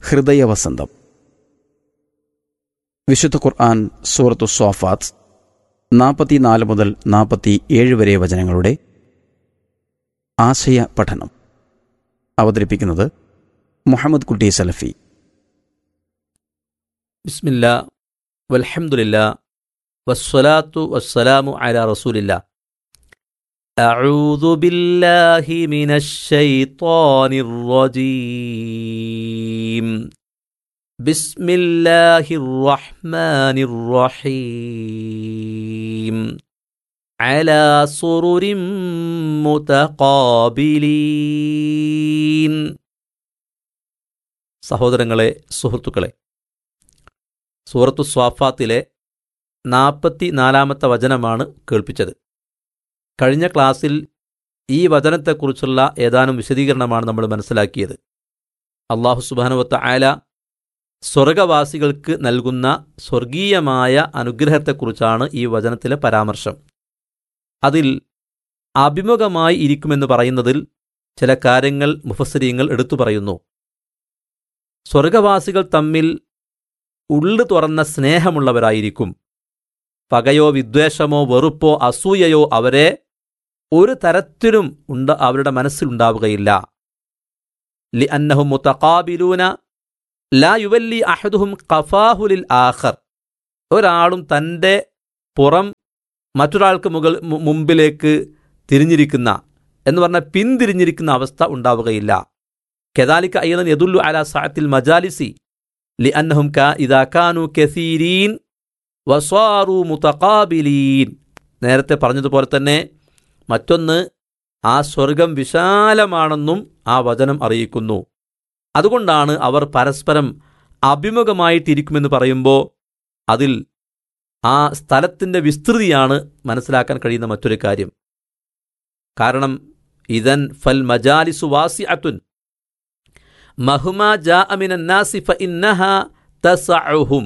ഹൃദയവസന്തം വിശുദ്ധ ഖുർആൻ സൂറത്തു സ്വാഫാത്ത് നാൽപ്പത്തിനാല് മുതൽ നാൽപ്പത്തി ഏഴ് വരെ വചനങ്ങളുടെ ആശയ പഠനം അവതരിപ്പിക്കുന്നത് മുഹമ്മദ് കുട്ടി സലഫി ബിസ്മില്ല വൽഹംദുലില്ല വസ്സലാത്തു വസ്സലാമു അല റസൂലില്ല أعوذ بالله من الشيطان الرجيم بسم الله الرحمن الرحيم على سرر متقابلين സഹോദരങ്ങളെ സുഹൃത്തുക്കളെ സൂറത്തു സ്വാഫാത്തിലെ നാൽപ്പത്തി നാലാമത്തെ വചനമാണ് കേൾപ്പിച്ചത് കഴിഞ്ഞ ക്ലാസ്സിൽ ഈ വചനത്തെക്കുറിച്ചുള്ള ഏതാനും വിശദീകരണമാണ് നമ്മൾ മനസ്സിലാക്കിയത് അള്ളാഹു സുബാനുവത്ത ആല സ്വർഗവാസികൾക്ക് നൽകുന്ന സ്വർഗീയമായ അനുഗ്രഹത്തെക്കുറിച്ചാണ് ഈ വചനത്തിലെ പരാമർശം അതിൽ അഭിമുഖമായി ഇരിക്കുമെന്ന് പറയുന്നതിൽ ചില കാര്യങ്ങൾ മുഫസരീങ്ങൾ എടുത്തു പറയുന്നു സ്വർഗവാസികൾ തമ്മിൽ ഉള്ളു തുറന്ന സ്നേഹമുള്ളവരായിരിക്കും പകയോ വിദ്വേഷമോ വെറുപ്പോ അസൂയയോ അവരെ ഒരു തരത്തിലും ഉണ്ട അവരുടെ മനസ്സിലുണ്ടാവുകയില്ല ലി അന്നഹും മുത്തഖാബിലൂന ലാ യുവല്ലി അഹദുഹും ഖഫാഹുലിൽ ആഖർ ഒരാളും തൻ്റെ പുറം മറ്റൊരാൾക്ക് മുകൾ മു- മുമ്പിലേക്ക് തിരിഞ്ഞിരിക്കുന്ന എന്ന് പറഞ്ഞാൽ പിന്തിരിഞ്ഞിരിക്കുന്ന അവസ്ഥ ഉണ്ടാവുകയില്ല കെദാലിക്ക അയ്യൻ യദുല്ലു അല സാത്തിൽ മജാലിസി ലി അന്നഹും കാ ഇദാ കാനു കസീരീൻ വസ്വാറു മുതഖാബിലീൻ നേരത്തെ പറഞ്ഞതുപോലെ തന്നെ മറ്റൊന്ന് ആ സ്വർഗം വിശാലമാണെന്നും ആ വചനം അറിയിക്കുന്നു അതുകൊണ്ടാണ് അവർ പരസ്പരം അഭിമുഖമായിട്ടിരിക്കുമെന്ന് പറയുമ്പോൾ അതിൽ ആ സ്ഥലത്തിൻ്റെ വിസ്തൃതിയാണ് മനസ്സിലാക്കാൻ കഴിയുന്ന മറ്റൊരു കാര്യം കാരണം ഇതൻ ഫൽ മജാലിസു വാസി അത്തുൻ മഹുമ ജാ അമിനാസിഫ ഇന്നഹ തസഅഹും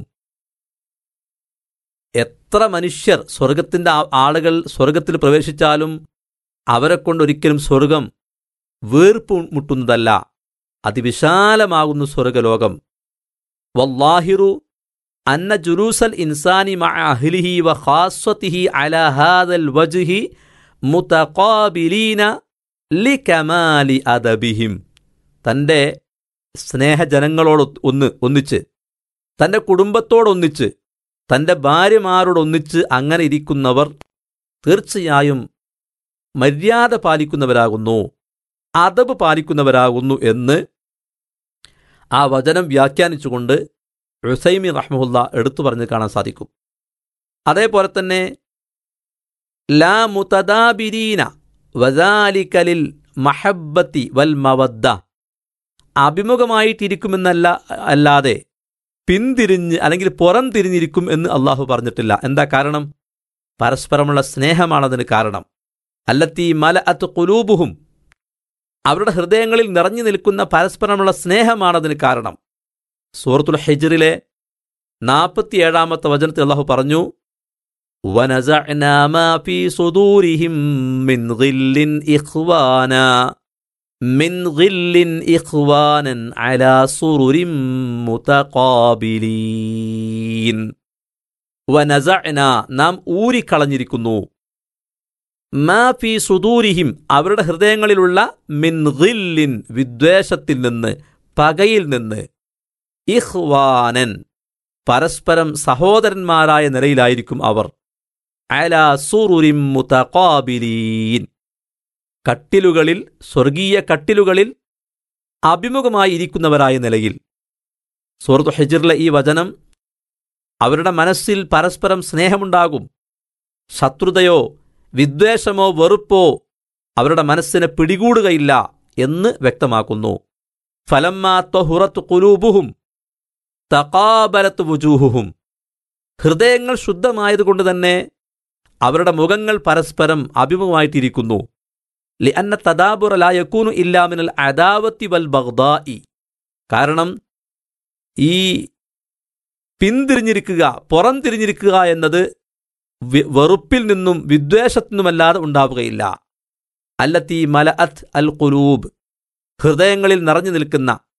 എത്ര മനുഷ്യർ സ്വർഗത്തിൻ്റെ ആ- ആളുകൾ സ്വർഗത്തിൽ പ്രവേശിച്ചാലും അവരെ കൊണ്ടൊരിക്കലും സ്വർഗം വീർപ്പ് മുട്ടുന്നതല്ല അതിവിശാലമാകുന്നു സ്വർഗലോകം വല്ലാഹിറു അന്ന ജുലൂസൽ ഇൻസാനി മഅ അഹ്ലിഹി വ ഖാസ്വതിഹി അലാ ഹാദൽ വജ്ഹി മുതഖാബിലീന ലികമാലി അദബിഹിം തൻ്റെ സ്നേഹജനങ്ങളോട് ഒന്ന് ഒന്നിച്ച് തൻ്റെ കുടുംബത്തോടൊന്നിച്ച് തൻ്റെ ഭാര്യമാരോടൊന്നിച്ച് അങ്ങനെ ഇരിക്കുന്നവർ തീർച്ചയായും മര്യാദ പാലിക്കുന്നവരാകുന്നു അതബ് പാലിക്കുന്നവരാകുന്നു എന്ന് ആ വചനം വ്യാഖ്യാനിച്ചുകൊണ്ട് ഉസൈമി റഹ്മുല്ല എടുത്തു പറഞ്ഞ് കാണാൻ സാധിക്കും അതേപോലെ തന്നെ ലാ മുതദാബിരീന വദാലിക്കലിൽ മഹബത്തി വൽ മവദ്ദ അഭിമുഖമായിട്ടിരിക്കുമെന്നല്ല അല്ലാതെ പിന്തിരിഞ്ഞ് അല്ലെങ്കിൽ പുറം തിരിഞ്ഞിരിക്കും എന്ന് അള്ളാഹു പറഞ്ഞിട്ടില്ല എന്താ കാരണം പരസ്പരമുള്ള സ്നേഹമാണതിന് കാരണം അല്ലത്തി മല അത്ത് കുലൂബുഹും അവരുടെ ഹൃദയങ്ങളിൽ നിറഞ്ഞു നിൽക്കുന്ന പരസ്പരമുള്ള സ്നേഹമാണതിന് കാരണം സൂറത്തുൽ ഹെജറിലെ നാൽപ്പത്തിയേഴാമത്തെ വചനത്തിൽ അള്ളാഹു പറഞ്ഞു وَنَزَعْنَا مَا فِي صُدُورِهِم مِّنْ غِلٍّ إِخْوَانًا مِّنْ غِلٍّ إِخْوَانًا عَلَى سُرُرٍ مُتَقَابِلِينَ وَنَزَعْنَا നാം ഊരിക്കളഞ്ഞിരിക്കുന്നു മാ ഫി സുദൂരിഹിം അവരുടെ ഹൃദയങ്ങളിലുള്ള മിൻ ഗില്ലിൻ വിദ്വേഷത്തിൽ നിന്ന് പകയിൽ നിന്ന് ഇഹ്വാനൻ പരസ്പരം സഹോദരന്മാരായ നിലയിലായിരിക്കും അവർ അല സുറുരിം മുതഖാബിലീൻ കട്ടിലുകളിൽ സ്വർഗീയ കട്ടിലുകളിൽ അഭിമുഖമായി ഇരിക്കുന്നവരായ നിലയിൽ സൂറത്തു ഹെജിറിലെ ഈ വചനം അവരുടെ മനസ്സിൽ പരസ്പരം സ്നേഹമുണ്ടാകും ശത്രുതയോ വിദ്വേഷമോ വെറുപ്പോ അവരുടെ മനസ്സിനെ പിടികൂടുകയില്ല എന്ന് വ്യക്തമാക്കുന്നു ഫലമ്മാ ത്വഹുറത്ത് കുലൂബുഹും തകാബലത്ത് വുജൂഹുഹും ഹൃദയങ്ങൾ ശുദ്ധമായതുകൊണ്ട് തന്നെ അവരുടെ മുഖങ്ങൾ പരസ്പരം അഭിമുഖമായിട്ടിരിക്കുന്നു ലിഅന്ന തദാബുറ ലാ യക്കൂനു ഇല്ലാ മിനൽ അദാവത്തി വൽ ബഗ്ദാഇ കാരണം ഈ പിന്തിരിഞ്ഞിരിക്കുക പുറം തിരിഞ്ഞിരിക്കുക എന്നത് വി- വെറുപ്പിൽ നിന്നും വിദ്വേഷത്തിൽ നിന്നുമല്ലാതെ ഉണ്ടാവുകയില്ല അല്ലത്തി മല അൽ ഖുലൂബ് ഹൃദയങ്ങളിൽ നിറഞ്ഞു നിൽക്കുന്ന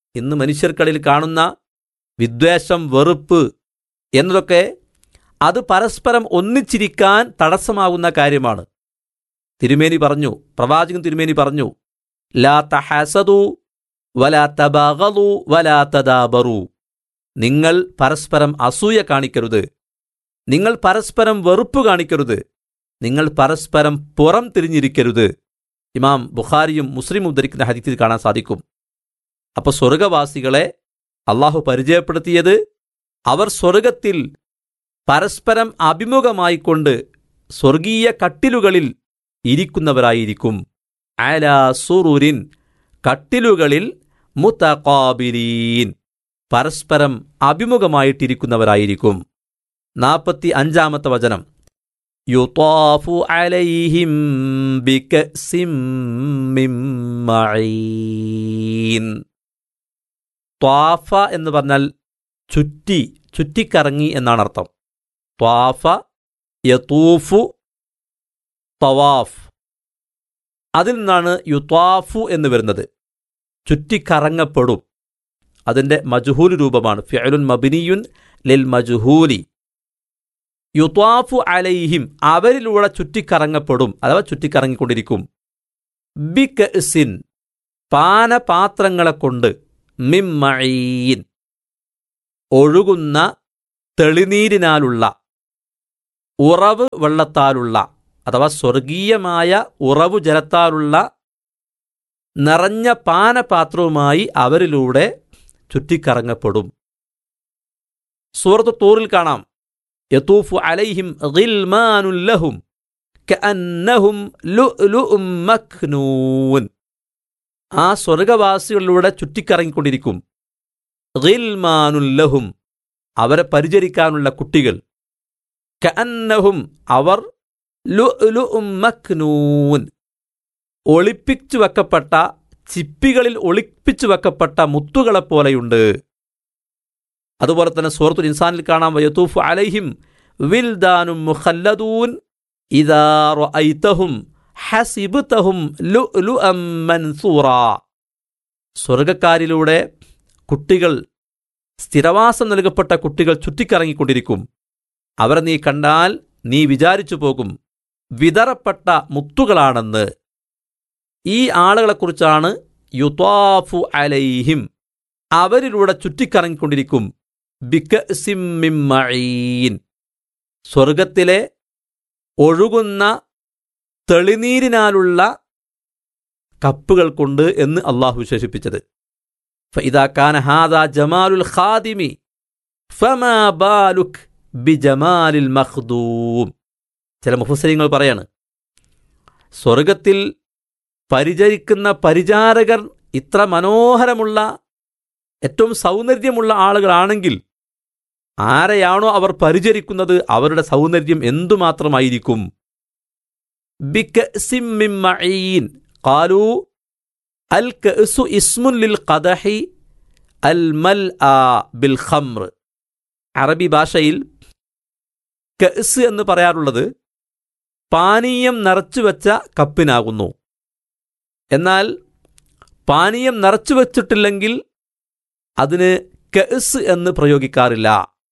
ഇന്ന് മനുഷ്യർക്കിടയിൽ കാണുന്ന വിദ്വേഷം വെറുപ്പ് എന്നതൊക്കെ അത് പരസ്പരം ഒന്നിച്ചിരിക്കാൻ തടസ്സമാകുന്ന കാര്യമാണ് തിരുമേനി പറഞ്ഞു പ്രവാചകൻ തിരുമേനി പറഞ്ഞു ലാ തഹസദു വലാ തബാഗലു വലാ തദാബറു നിങ്ങൾ പരസ്പരം അസൂയ കാണിക്കരുത് നിങ്ങൾ പരസ്പരം വെറുപ്പ് കാണിക്കരുത് നിങ്ങൾ പരസ്പരം പുറം തിരിഞ്ഞിരിക്കരുത് ഇമാം ബുഖാരിയും മുസ്ലിം ഉദ്ധരിക്കുന്ന ഹദീത്തിൽ കാണാൻ സാധിക്കും അപ്പോൾ സ്വർഗവാസികളെ അള്ളാഹു പരിചയപ്പെടുത്തിയത് അവർ സ്വർഗത്തിൽ പരസ്പരം അഭിമുഖമായിക്കൊണ്ട് സ്വർഗീയ കട്ടിലുകളിൽ ഇരിക്കുന്നവരായിരിക്കും അലാ സുറുരിൻ കട്ടിലുകളിൽ മുത്തഖാബിലീൻ പരസ്പരം അഭിമുഖമായിട്ടിരിക്കുന്നവരായിരിക്കും നാൽപ്പത്തി അഞ്ചാമത്തെ വചനം യുത്താഫു അലൈഹിം ബികസിം മിൻ മഈൻ ത്വാഫ എന്ന് പറഞ്ഞാൽ ചുറ്റി ചുറ്റിക്കറങ്ങി എന്നാണ് അർത്ഥം ത്വാഫ യതൂഫു തവാഫ് അതിൽ നിന്നാണ് യുത്വാഫു എന്ന് വരുന്നത് ചുറ്റിക്കറങ്ങപ്പെടും അതിൻ്റെ മജുഹൂൽ രൂപമാണ് ഫിഅലുൻ മബിനിയുൻ ലിൽ മജുഹൂലി യുത്വാഫു അലൈഹിം അവരിലൂടെ ചുറ്റിക്കറങ്ങപ്പെടും അഥവാ ചുറ്റിക്കറങ്ങിക്കൊണ്ടിരിക്കും ബിക്സിൻ പാനപാത്രങ്ങളെ കൊണ്ട് മിമ്മഴീൻ ഒഴുകുന്ന തെളിനീരിനാലുള്ള ഉറവ് വെള്ളത്താലുള്ള അഥവാ സ്വർഗീയമായ ഉറവു ജലത്താലുള്ള നിറഞ്ഞ പാനപാത്രവുമായി അവരിലൂടെ ചുറ്റിക്കറങ്ങപ്പെടും സൂറത്ത് തൂറിൽ കാണാം യതൂഫു അലൈഹിം ഗിൽമാനുൻ ലഹും കഅന്നഹും ലുഅ്ലുഉം മക്നൂൻ ആ സ്വർഗവാസികളിലൂടെ ചുറ്റിക്കറങ്ങിക്കൊണ്ടിരിക്കും ഗിൽമാനുൻ ലഹും അവരെ പരിചരിക്കാനുള്ള കുട്ടികൾ കഅന്നഹും അവർ ലുഅ്ലുഉം മക്നൂൻ ഒളിപ്പിച്ചു വെക്കപ്പെട്ട ചിപ്പികളിൽ ഒളിപ്പിച്ചു വെക്കപ്പെട്ട മുത്തുകളെപ്പോലെയുണ്ട് അതുപോലെ തന്നെ സൂറത്തുൽ ഇൻസാനിൽ കാണാം വയത്തൂഫ് അലൈഹിം വിൽദാനും മുഖല്ലദൂൻ ഇദാ റഅയ്തഹും ഹസിബ്തഹും ലുഅ്ലുഅം മൻസൂറാ സ്വർഗക്കാരിലൂടെ കുട്ടികൾ സ്ഥിരവാസം നൽകപ്പെട്ട കുട്ടികൾ ചുറ്റിക്കറങ്ങിക്കൊണ്ടിരിക്കും അവരെ നീ കണ്ടാൽ നീ വിചാരിച്ചു പോകും വിതറപ്പെട്ട മുത്തുകളാണെന്ന് ഈ ആളുകളെക്കുറിച്ചാണ് യുത്വാഫു അലൈഹിം അവരിലൂടെ ചുറ്റിക്കറങ്ങിക്കൊണ്ടിരിക്കും ബിക്കസിമ്മിമ്മഴീൻ സ്വർഗത്തിലെ ഒഴുകുന്ന തെളിനീരിനാലുള്ള കപ്പുകൾ കൊണ്ട് എന്ന് അള്ളാഹു വിശേഷിപ്പിച്ചത് فإذا كان هذا جمال الخادم فما بالك بجمال المخدوم ചില മുഫസരിങ്ങൾ പറയാണ് സ്വർഗത്തിൽ പരിചരിക്കുന്ന പരിചാരകർ ഇത്ര മനോഹരമുള്ള ഏറ്റവും സൗന്ദര്യമുള്ള ആളുകളാണെങ്കിൽ ആരെയാണോ അവർ പരിചരിക്കുന്നത് അവരുടെ സൗന്ദര്യം എന്തുമാത്രമായിരിക്കും ബിക്കസിമ്മിമ്മഈൻ ഖാലൂ അൽ കഅസു ഇസ്മുൻ ലിൽ ഖദഹി അൽ മൽ ആ ബിൽ ഖംർ അറബി ഭാഷയിൽ കഅസ് എന്ന് പറയാറുള്ളത് പാനീയം നിറച്ചു വെച്ച കപ്പിനാകുന്നു എന്നാൽ പാനീയം നിറച്ചു വച്ചിട്ടില്ലെങ്കിൽ അതിന് കഅസ് എന്ന് പ്രയോഗിക്കാറില്ല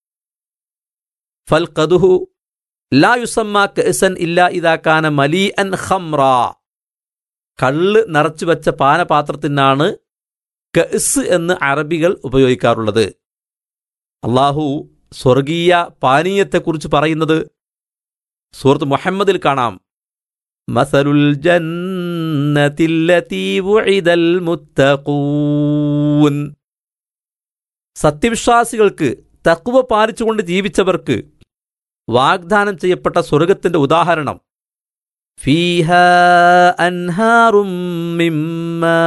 ഫൽ കതുഹു ലാ യുസമ്മ കഅസൻ ഇല്ലാ ഇതാക്കാന മലീ അൻ ഖംറ കള്ള് നിറച്ചു വെച്ച പാനപാത്രത്തിനാണ് കഅസ് എന്ന് അറബികൾ ഉപയോഗിക്കാറുള്ളത് അള്ളാഹു സ്വർഗീയ പാനീയത്തെക്കുറിച്ച് പറയുന്നത് സൂറത്ത് മുഹമ്മദിൽ കാണാം മസലുൽ ജന്നത്തില്ലതീ വുഇദൽ മുത്തഖൂൻ സത്യവിശ്വാസികൾക്ക് തക്കുവ പാലിച്ചുകൊണ്ട് ജീവിച്ചവർക്ക് വാഗ്ദാനം ചെയ്യപ്പെട്ട സ്വർഗത്തിന്റെ ഉദാഹരണം ഫീഹ അൻഹാറും മിമ്മാ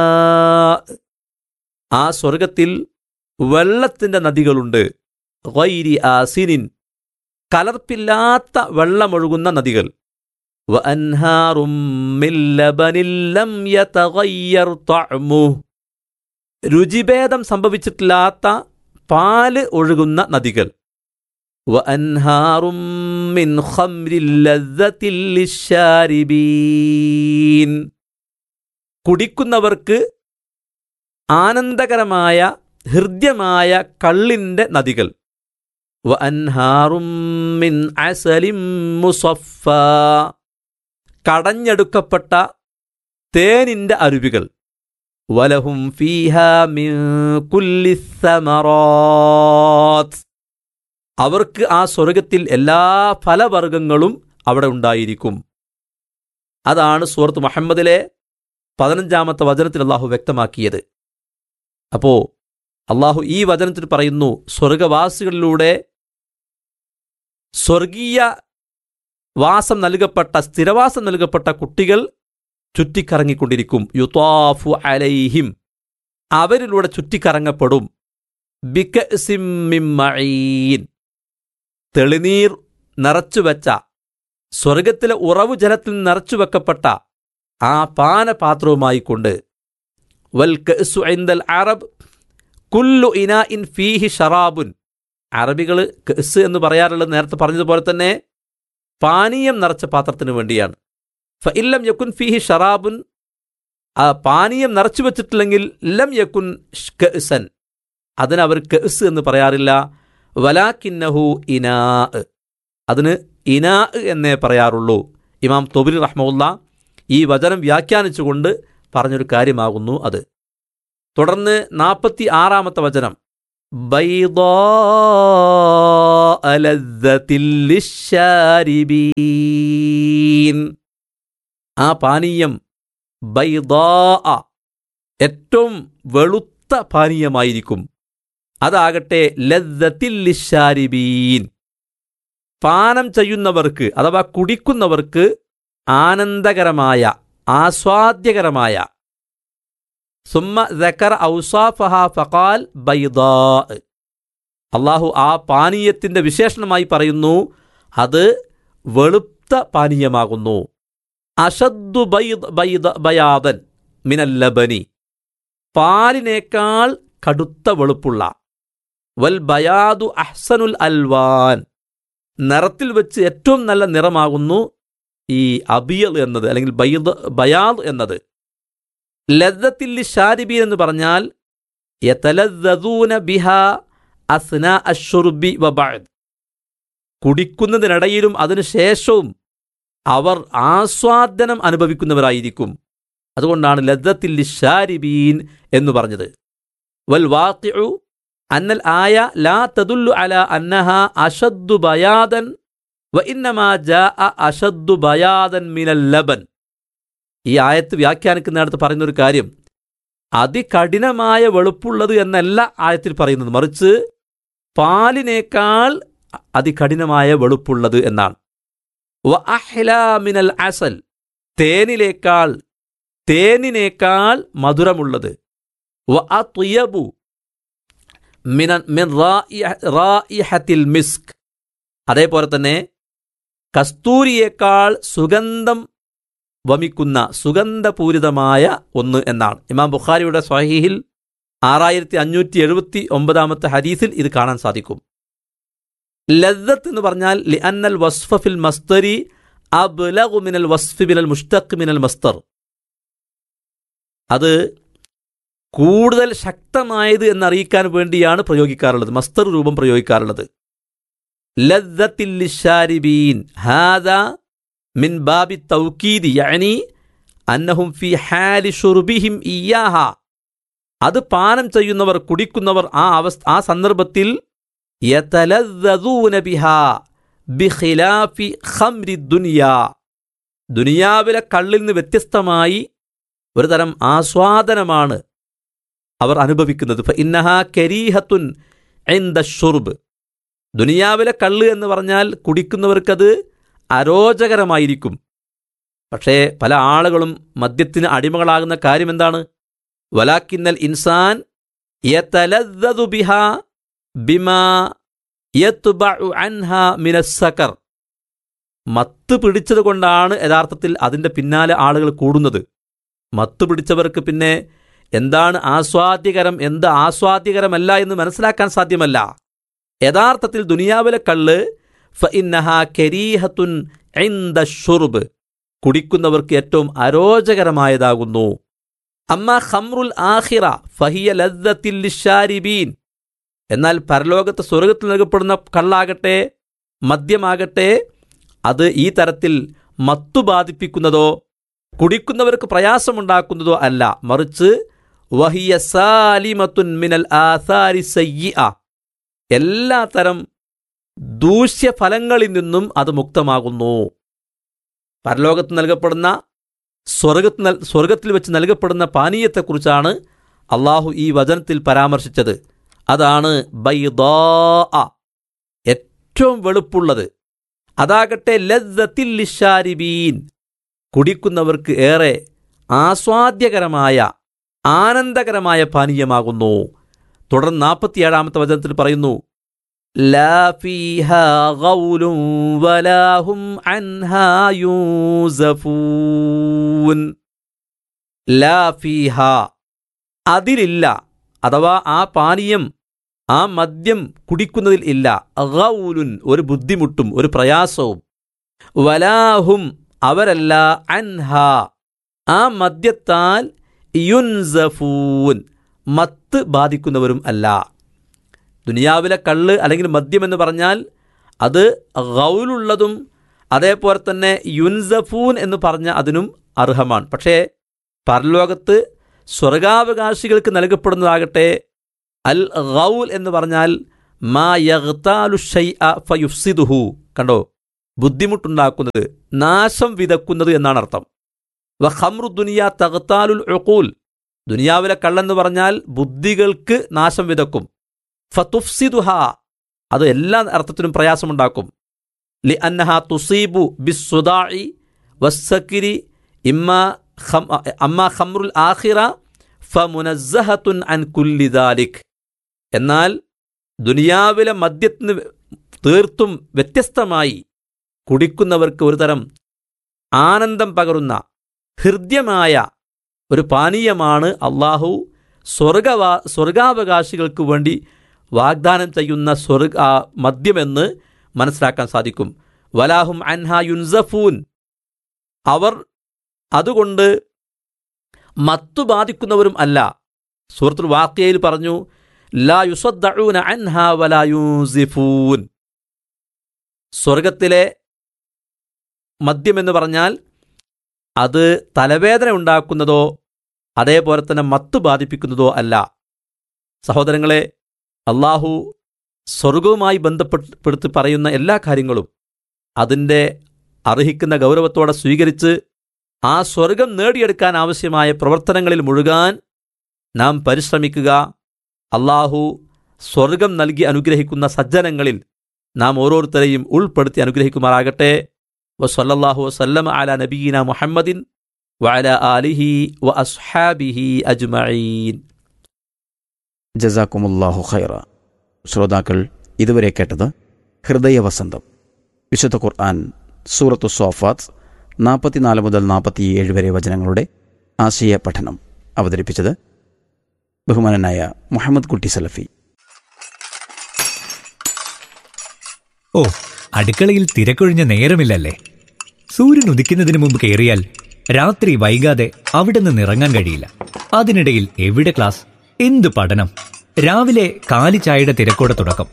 ആ സ്വർഗത്തിൽ വെള്ളത്തിന്റെ നദികളുണ്ട് ഗൈരി ആസിനിൻ കലർപ്പില്ലാത്ത വെള്ളമൊഴുകുന്ന നദികൾ വഅൻഹാറും മിൻ ലബനിൻ ലം യതഗയ്യർ തഅമുഹു രുചിഭേദം സംഭവിച്ചിട്ടില്ലാത്ത പാല് ഒഴുകുന്ന നദികൾ വഅൻഹാറും മിൻ ഖംരിൻ ലദ്ദത്തിൻ ലിശ്ശാരിബീൻ കുടിക്കുന്നവർക്ക് ആനന്ദകരമായ ഹൃദ്യമായ കള്ളിൻ്റെ നദികൾ വ അൻഹാറും മിൻ അസലിം മുസഫ കടഞ്ഞെടുക്കപ്പെട്ട തേനിൻ്റെ അരുവികൾ വലഹും ഫീഹ മിൻ കുല്ലി സമറാത്ത് അവർക്ക് ആ സ്വർഗത്തിൽ എല്ലാ ഫലവർഗങ്ങളും അവിടെ ഉണ്ടായിരിക്കും അതാണ് സൂറത്ത് മുഹമ്മദിലെ പതിനഞ്ചാമത്തെ വചനത്തിൽ അള്ളാഹു വ്യക്തമാക്കിയത് അപ്പോ അള്ളാഹു ഈ വചനത്തിൽ പറയുന്നു സ്വർഗവാസികളിലൂടെ സ്വർഗീയ വാസം നൽകപ്പെട്ട സ്ഥിരവാസം നൽകപ്പെട്ട കുട്ടികൾ ചുറ്റിക്കറങ്ങിക്കൊണ്ടിരിക്കും യുത്താഫു അലൈഹിം അവരിലൂടെ ചുറ്റിക്കറങ്ങപ്പെടും ബിക്കസിമ്മിമ്മീൻ തെളിനീർ നിറച്ചുവെച്ച സ്വർഗത്തിലെ ഉറവു ജലത്തിൽ നിറച്ചുവെക്കപ്പെട്ട ആ പാനപാത്രവുമായി കൊണ്ട് വൽ കഅ്സു ഇൻദൽ അറബ് കുല്ലു ഇനാ ഇൻ ഫീഹി ഷറാബുൻ അറബികൾ കസ് എന്ന് പറയാറുള്ളത് നേരത്തെ പറഞ്ഞതുപോലെ തന്നെ പാനീയം നിറച്ച പാത്രത്തിന് വേണ്ടിയാണ് ഫ ഇല്ലം യക്കുൻ ഫീഹി ഷറാബുൻ ആ പാനീയം നിറച്ചു വെച്ചിട്ടില്ലെങ്കിൽ ലം യക്കുൻ കഅ്സൻ അതിന് അവർ കസ് എന്ന് പറയാറില്ല വലാക്കിന്നഹു ഇനാ അതിന് ഇനാ എന്നേ പറയാറുള്ളൂ ഇമാം തൊബിൽ റഹ്മുല്ല ഈ വചനം വ്യാഖ്യാനിച്ചുകൊണ്ട് പറഞ്ഞൊരു കാര്യമാകുന്നു അത് തുടർന്ന് നാൽപ്പത്തി ആറാമത്തെ വചനം بيضاء لذة للشاربين ആ പാനീയം ബൈദാ ഏറ്റവും വെളുത്ത പാനീയമായിരിക്കും അതാകട്ടെ ലദ്ദത്തില്ലിഷാരിബീൻ പാനം ചെയ്യുന്നവർക്ക് അഥവാ കുടിക്കുന്നവർക്ക് ആനന്ദകരമായ ആസ്വാദ്യകരമായ സുമ്മ ദക്കർ ഔസാഫഹ ഫഖാൽ ബൈദാ അള്ളാഹു ആ പാനീയത്തിന്റെ വിശേഷണമായി പറയുന്നു അത് വെളുത്ത പാനീയമാകുന്നു അഷദ്ദു ബൈദ് ബൈദ ബയാദൻ മിനല്ലബനി പാലിനേക്കാൾ കടുത്ത വെളുപ്പുള്ള വൽ ബയാദു അഹ്സനുൽ അൽവാൻ നിറത്തിൽ വെച്ച് ഏറ്റവും നല്ല നിറമാകുന്നു ഈ അബിയൽ എന്നത് അല്ലെങ്കിൽ ബൈദ് ബയാദ് എന്നത് ലദ്ദത്തില്ലി ഷാരിബീൻ എന്ന് പറഞ്ഞാൽ യതലദ്ദൂന ബിഹ അസ്ന അഷുർബി വബഅദ് കുടിക്കുന്നതിനിടയിലും അതിനുശേഷവും അവർ ആസ്വാദനം അനുഭവിക്കുന്നവരായിരിക്കും അതുകൊണ്ടാണ് ലദ്ദത്തില്ലി ഷാരിബീൻ എന്ന് പറഞ്ഞത് വൽ വാഖിഉ അന്നൽ ആയ ലാ തദുല്ലു അല അന്നഹ അഷദ്ദു ബയാദൻ വ ഇന്നമാ ജാഅ അഷദ്ദു ബയാദൻ മിനൽ ലബൻ ഈ ആയത്ത് വ്യാഖ്യാനിക്കുന്നിടത്ത് പറയുന്ന ഒരു കാര്യം അതികഠിനമായ വെളുപ്പുള്ളത് എന്നല്ല ആയത്തിൽ പറയുന്നത് മറിച്ച് പാലിനേക്കാൾ അതികഠിനമായ വെളുപ്പുള്ളത് എന്നാണ് വ അഹ്ലാ മിനൽ അസൽ തേനിലേക്കാൾ തേനിനേക്കാൾ മധുരമുള്ളത് വ അത്യബു മിന മിൻ റായിഹ- റായിഹത്തിൽ മിസ്ക് അതേപോലെ തന്നെ കസ്തൂരിയേക്കാൾ സുഗന്ധം വമിക്കുന്ന സുഗന്ധപൂരിതമായ ഒന്ന് എന്നാണ് ഇമാം ബുഖാരിയുടെ സ്വഹീഹിൽ ആറായിരത്തി അഞ്ഞൂറ്റി എഴുപത്തി ഒമ്പതാമത്തെ ഹദീസിൽ ഇത് കാണാൻ സാധിക്കും ലദ്ദത്ത് എന്ന് പറഞ്ഞാൽ ലി അന്നൽ വസ്ഫ ഫിൽ മസ്തരി അബ്ലഗു മിനൽ വസ്ഫി മിനൽ മുഷ്തഖ് മിനൽ മസ്തർ അത് കൂടുതൽ ശക്തമായത് എന്നറിയിക്കാൻ വേണ്ടിയാണ് പ്രയോഗിക്കാറുള്ളത് മസ്തർ രൂപം പ്രയോഗിക്കാറുള്ളത് ലദ്ദത്തില്ലിഷാരിബീൻ ഹാദ മിൻ ബാബി തൗക്കീദ് യഅനി അന്നഹും ഫി ഹാലി ഷുർബിഹിം ഇയാഹ അത് പാനം ചെയ്യുന്നവർ കുടിക്കുന്നവർ ആ അവസ്ഥ ആ സന്ദർഭത്തിൽ യതലദ്ദൂന ബിഹാ ബിഖിലാഫി ഖംരി ദുനിയാ ദുനിയാവിലെ കള്ളിൽ നിന്ന് വ്യത്യസ്തമായി ഒരു തരം ആസ്വാദനമാണ് അവർ അനുഭവിക്കുന്നത് ഫ ഇന്നഹ കരീഹത്തുൻ ഇൻദ ഷുർബ് ദുനിയാവിലെ കള്ള് എന്ന് പറഞ്ഞാൽ കുടിക്കുന്നവർക്കത് അരോചകരമായിരിക്കും പക്ഷേ പല ആളുകളും മദ്യത്തിന് അടിമകളാകുന്ന കാര്യം എന്താണ് വലാക്കിന്നൽ ഇൻസാൻ യതലദ്ദദു ബിഹാ ബിമാ യത്ബഉ അൻഹ മിനസ്സകർ മത്ത് പിടിച്ചത് കൊണ്ടാണ് യഥാർത്ഥത്തിൽ അതിൻ്റെ പിന്നാലെ ആളുകൾ കൂടുന്നത് മത്ത് പിടിച്ചവർക്ക് പിന്നെ എന്താണ് ആസ്വാദ്യകരം എന്ത് ആസ്വാദ്യകരമല്ല എന്ന് മനസ്സിലാക്കാൻ സാധ്യമല്ല യഥാർത്ഥത്തിൽ ദുനിയാവിലെ കള്ള് ഫഇന്നഹ കരീഹത്തുൻ ഇൻദ ഷുർബ് കുടിക്കുന്നവർക്ക് ഏറ്റവും അരോചകരമായതാകുന്നു അമ്മ ഖംറുൽ ആഖിറ ഫഹിയ ലദ്ദത്തിൽ ലിശാരിബീൻ എന്നാൽ പരലോകത്ത് സ്വർഗത്തിൽ നൽകപ്പെടുന്ന കള്ളാകട്ടെ മദ്യമാകട്ടെ അത് ഈ തരത്തിൽ മത്തു ബാധിപ്പിക്കുന്നതോ കുടിക്കുന്നവർക്ക് പ്രയാസമുണ്ടാക്കുന്നതോ അല്ല മറിച്ച് വഹിയ സാലിമത്തുൻ മിനൽ ആസാരി സയ്യിഅ എല്ലാ തരം ദൂഷ്യഫലങ്ങളിൽ നിന്നും അത് മുക്തമാകുന്നു പരലോകത്ത് നൽകപ്പെടുന്ന സ്വർഗത്ത് നൽ സ്വർഗത്തിൽ വെച്ച് നൽകപ്പെടുന്ന പാനീയത്തെക്കുറിച്ചാണ് അള്ളാഹു ഈ വചനത്തിൽ പരാമർശിച്ചത് അതാണ് ബൈദാ ഏറ്റവും വെളുപ്പുള്ളത് അതാകട്ടെ ലദ്ദത്തിൽ ലിഷാരിബീൻ കുടിക്കുന്നവർക്ക് ഏറെ ആസ്വാദ്യകരമായ ആനന്ദകരമായ പാനീയമാകുന്നു തുടർന്ന് നാൽപ്പത്തിയേഴാമത്തെ വചനത്തിൽ പറയുന്നു لا فيها غول ولا هم عنها ينزفون لا فيها അതിലില്ല അഥവാ ആ പാനീയം ആ മദ്യം കുടിക്കുന്നതിൽ ഇല്ല ഗൗലുൻ ഒരു ബുദ്ധിമുട്ടും ഒരു പ്രയാസവും വലാഹും അവരല്ല അൻഹ ആ മദ്യത്താൽ യുൻസഫൂൻ മത്ത് ബാധിക്കുന്നവരും അല്ല ദുനിയാവിലെ കള്ള് അല്ലെങ്കിൽ മദ്യം എന്ന് പറഞ്ഞാൽ അത് ഗൗലുള്ളതും അതേപോലെ തന്നെ യുൻസഫൂൻ എന്ന് പറഞ്ഞ അതിനും അർഹമാണ് പക്ഷേ പരലോകത്ത് സ്വർഗാവകാശികൾക്ക് നൽകപ്പെടുന്നതാകട്ടെ അൽ ഗൗൽ എന്ന് പറഞ്ഞാൽ മാ യഗ്താലു ഷൈഅ ഫയുഫ്സിദുഹു കണ്ടോ ബുദ്ധിമുട്ടുണ്ടാക്കുന്നത് നാശം വിതക്കുന്നത് എന്നാണ് അർത്ഥം വ ഖംറു ദുനിയ തഗ്താലുൽ ഉഖൂൽ ദുനിയാവിലെ കള്ളെന്ന് പറഞ്ഞാൽ ബുദ്ധികൾക്ക് നാശം വിതക്കും ഫതുഫ്സിദുഹ അത് എല്ലാ അർത്ഥത്തിനും പ്രയാസമുണ്ടാക്കും ലി അന്നഹ തുസീബു ബിസ്സുദാഇ വസ്സക്കിരി ഇമ്മ ഖം അമ്മ ഖംറുൽ ആഖിറ ഫമുനസ്സഹത്തുൻ അൻ കുല്ലി ദാലിക് എന്നാൽ ദുനിയാവിലെ മദ്യത്തിന് തീർത്തും വ്യത്യസ്തമായി കുടിക്കുന്നവർക്ക് ഒരു തരം ആനന്ദം പകരുന്ന ഹൃദ്യമായ ഒരു പാനീയമാണ് അള്ളാഹു സ്വർഗവാ സ്വർഗാവകാശികൾക്ക് വേണ്ടി വാഗ്ദാനം ചെയ്യുന്ന സ്വർഗ ആ മദ്യമെന്ന് മനസ്സിലാക്കാൻ സാധിക്കും വലാഹും അൻഹ യുൻസഫൂൻ അവർ അതുകൊണ്ട് മത്തു ബാധിക്കുന്നവരും അല്ല സൂറത്തുൽ വാക്യയിൽ പറഞ്ഞു ലാ യുസദ്ദഊന അൻഹ വലാ യൂസിഫൂൻ സ്വർഗത്തിലെ മദ്യമെന്ന് പറഞ്ഞാൽ അത് തലവേദന ഉണ്ടാക്കുന്നതോ അതേപോലെ തന്നെ മത്ത് ബാധിപ്പിക്കുന്നതോ അല്ല സഹോദരങ്ങളെ അള്ളാഹു സ്വർഗവുമായി ബന്ധപ്പെടുത്തി പറയുന്ന എല്ലാ കാര്യങ്ങളും അതിൻ്റെ അർഹിക്കുന്ന ഗൗരവത്തോടെ സ്വീകരിച്ച് ആ സ്വർഗം നേടിയെടുക്കാൻ ആവശ്യമായ പ്രവർത്തനങ്ങളിൽ മുഴുകാൻ നാം പരിശ്രമിക്കുക അള്ളാഹു സ്വർഗം നൽകി അനുഗ്രഹിക്കുന്ന സജ്ജനങ്ങളിൽ നാം ഓരോരുത്തരെയും ഉൾപ്പെടുത്തി അനുഗ്രഹിക്കുമാറാകട്ടെ വസല്ലല്ലാഹു വസല്ലം അല നബീന മുഹമ്മദിൻ വഅല ആലിഹി വ അസ്ഹാബിഹി അജ്മഈൻ ജസാക്കുമുല്ലാഹു ഖൈറ ശ്രോതാക്കൾ ഇതുവരെ കേട്ടത് ഹൃദയവസന്തം വിശുദ്ധ ഖുർആൻ സൂറത്തു സോഫാത്ത് നാൽപ്പത്തിനാല് മുതൽ നാൽപ്പത്തിയേഴ് വരെ വചനങ്ങളുടെ ആശയ പഠനം അവതരിപ്പിച്ചത് ബഹുമാനനായ മുഹമ്മദ് കുട്ടി സലഫി ഓ അടുക്കളയിൽ തിരക്കൊഴിഞ്ഞ നേരമില്ലല്ലേ സൂര്യൻ ഉദിക്കുന്നതിന് മുമ്പ് കയറിയാൽ രാത്രി വൈകാതെ അവിടെ നിന്ന് ഇറങ്ങാൻ കഴിയില്ല അതിനിടയിൽ എവിടെ ക്ലാസ് എന്ത് പഠനം രാവിലെ കാലി ചായയുടെ തിരക്കോടെ തുടക്കം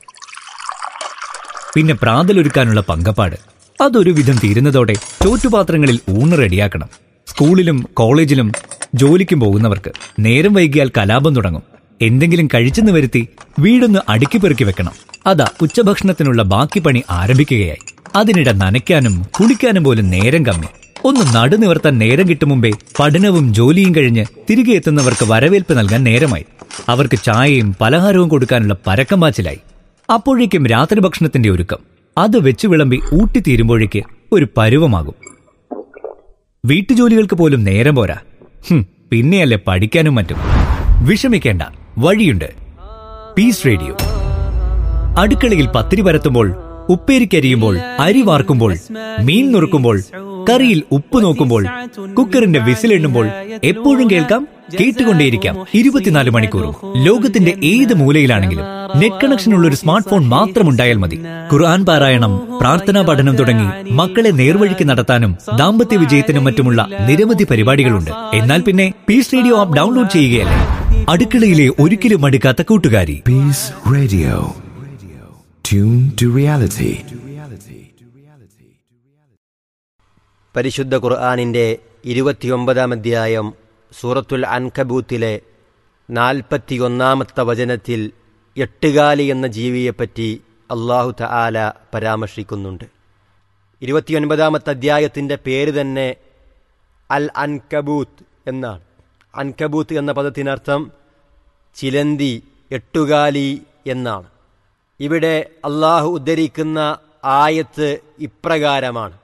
പിന്നെ പ്രാതലൊരുക്കാനുള്ള പങ്കപ്പാട് അതൊരു വിധം തീരുന്നതോടെ ചോറ്റുപാത്രങ്ങളിൽ ഊണ് റെഡിയാക്കണം സ്കൂളിലും കോളേജിലും ജോലിക്കും പോകുന്നവർക്ക് നേരം വൈകിയാൽ കലാപം തുടങ്ങും എന്തെങ്കിലും കഴിച്ചെന്ന് വരുത്തി വീടൊന്ന് അടുക്കി പെറുക്കി വെക്കണം അതാ ഉച്ചഭക്ഷണത്തിനുള്ള ബാക്കി പണി ആരംഭിക്കുകയായി അതിനിടെ നനയ്ക്കാനും കുളിക്കാനും പോലും നേരം കമ്മി ഒന്ന് നടുനിവർത്താൻ നേരം കിട്ടും മുമ്പേ പഠനവും ജോലിയും കഴിഞ്ഞ് തിരികെ എത്തുന്നവർക്ക് വരവേൽപ്പ് നൽകാൻ നേരമായി അവർക്ക് ചായയും പലഹാരവും കൊടുക്കാനുള്ള പരക്കം പാച്ചിലായി അപ്പോഴേക്കും രാത്രി ഭക്ഷണത്തിന്റെ ഒരുക്കം അത് വെച്ച് വിളമ്പി ഊട്ടിത്തീരുമ്പോഴേക്ക് ഒരു പരുവമാകും വീട്ടുജോലികൾക്ക് പോലും നേരം പോരാ ഹും, പിന്നെയല്ലേ പഠിക്കാനും മറ്റും വിഷമിക്കേണ്ട വഴിയുണ്ട് പീസ് റേഡിയോ അടുക്കളയിൽ പത്തിരി പരത്തുമ്പോൾ ഉപ്പേരിക്കരിയുമ്പോൾ അരി വാർക്കുമ്പോൾ മീൻ നുറുക്കുമ്പോൾ കറിയിൽ ഉപ്പ് നോക്കുമ്പോൾ കുക്കറിന്റെ വിസിലെണ്ണുമ്പോൾ എപ്പോഴും കേൾക്കാം കേട്ടുകൊണ്ടേയിരിക്കാം ഇരുപത്തിനാല് മണിക്കൂറും ലോകത്തിന്റെ ഏത് മൂലയിലാണെങ്കിലും നെറ്റ് കണക്ഷനുള്ള ഒരു സ്മാർട്ട് ഫോൺ മാത്രം ഉണ്ടായാൽ മതി ഖുർആൻ പാരായണം പ്രാർത്ഥനാ പഠനം തുടങ്ങി മക്കളെ നേർവഴിക്ക് നടത്താനും ദാമ്പത്യ വിജയത്തിനും മറ്റുമുള്ള നിരവധി പരിപാടികളുണ്ട് എന്നാൽ പിന്നെ പീസ് റേഡിയോ ആപ്പ് ഡൗൺലോഡ് ചെയ്യുകയല്ലേ അടുക്കളയിലെ ഒരിക്കലും മടുക്കാത്ത കൂട്ടുകാരി Peace Radio. Tune to reality. പരിശുദ്ധ ഖുർആാനിൻ്റെ ഇരുപത്തിയൊമ്പതാം അധ്യായം സൂറത്തുൽ അൻകബൂത്തിലെ നാൽപ്പത്തിയൊന്നാമത്തെ വചനത്തിൽ എട്ടുകാലി എന്ന ജീവിയെപ്പറ്റി അള്ളാഹു തആല പരാമർശിക്കുന്നുണ്ട് ഇരുപത്തിയൊൻപതാമത്തെ അധ്യായത്തിൻ്റെ പേര് തന്നെ അൽ അൻകബൂത്ത് എന്നാണ് അൻകബൂത്ത് എന്ന പദത്തിനർത്ഥം ചിലന്തി എട്ടുകാലി എന്നാണ് ഇവിടെ അള്ളാഹു ഉദ്ധരിക്കുന്ന ആയത്ത് ഇപ്രകാരമാണ്